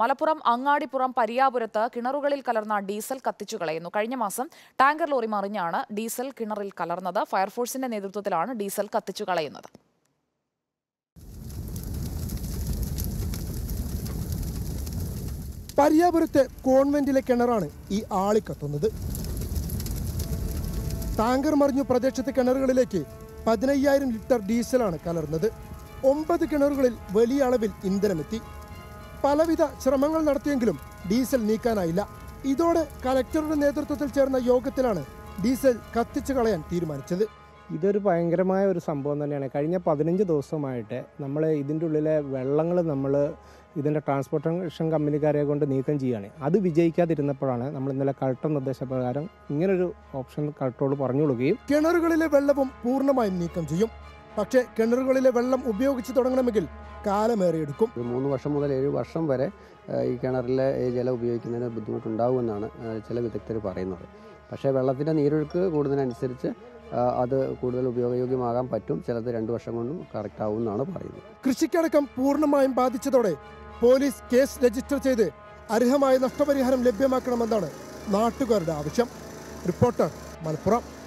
മലപ്പുറം അങ്ങാടിപ്പുറം പരിയാപുരത്ത് കിണറുകളിൽ കലർന്ന ഡീസൽ കത്തിച്ചു കളയുന്നു കഴിഞ്ഞ മാസം ടാങ്കർ ലോറി മറിഞ്ഞാണ് ഡീസൽ കിണറിൽ കലർന്നത് ഫയർഫോഴ്സിന്റെ നേതൃത്വത്തിലാണ് ഡീസൽ കത്തിച്ചു കളയുന്നത് പരിയാപുരത്തെ കോൺവെന്റിലെ കിണറാണ് ഈ ആളിക്കത്തുന്നത് ടാങ്കർ മറിഞ്ഞു പ്രദേശത്തെ കിണറുകളിലേക്ക് പതിനയ്യായിരം ലിറ്റർ ഡീസലാണ് കലർന്നത് ഒമ്പത് കിണറുകളിൽ വലിയ അളവിൽ ഇന്ധനമെത്തി പലവിധ ശ്രമങ്ങൾ നടത്തിയെങ്കിലും ഡീസൽ നീക്കാനായില്ല ഇതോടെ കലക്ടറുടെ നേതൃത്വത്തിൽ ചേർന്ന യോഗത്തിലാണ് ഡീസൽ കത്തിച്ചു കളയാൻ തീരുമാനിച്ചത് ഇതൊരു ഭയങ്കരമായ ഒരു സംഭവം തന്നെയാണ് കഴിഞ്ഞ പതിനഞ്ച് ദിവസമായിട്ട് നമ്മൾ ഇതിൻ്റെ ഉള്ളിലെ വെള്ളങ്ങൾ നമ്മൾ ഇതിൻ്റെ ട്രാൻസ്പോർട്ടേഷൻ കമ്പനിക്കാരെ കൊണ്ട് നീക്കം ചെയ്യുകയാണ് അത് വിജയിക്കാതിരുന്നപ്പോഴാണ് നമ്മൾ ഇന്നലെ കളക്ടർ നിർദ്ദേശപ്രകാരം ഇങ്ങനൊരു ഓപ്ഷൻ കളക്ടറോട് പറഞ്ഞു കൊടുക്കുകയും കിണറുകളിലെ വെള്ളവും പൂർണ്ണമായും നീക്കം ചെയ്യും പക്ഷേ കിണറുകളിലെ വെള്ളം ഉപയോഗിച്ച് തുടങ്ങണമെങ്കിൽ കാലമേറെയെടുക്കും ഒരു മൂന്ന് വർഷം മുതൽ ഏഴ് വർഷം വരെ ആ, ഈ കിണറിലെ ഈ ജലം ഉപയോഗിക്കുന്നതിന് ബുദ്ധിമുട്ടുണ്ടാകുമെന്നാണ് ആ, ചില വിദഗ്ധർ പറയുന്നത് പക്ഷേ വെള്ളത്തിൻ്റെ നീരൊഴുക്ക് കൂടുന്നതിനനുസരിച്ച് ആ, അത് കൂടുതൽ ഉപയോഗയോഗ്യമാകാൻ പറ്റും ചിലത് രണ്ട് വർഷം കൊണ്ടും കറക്റ്റ് ആവും എന്നാണ് പറയുന്നത് കൃഷിക്കടക്കം പൂർണ്ണമായും ബാധിച്ചതോടെ പോലീസ് കേസ് രജിസ്റ്റർ ചെയ്ത് അർഹമായ നഷ്ടപരിഹാരം ലഭ്യമാക്കണമെന്നാണ് നാട്ടുകാരുടെ ആവശ്യം റിപ്പോർട്ടർ മലപ്പുറം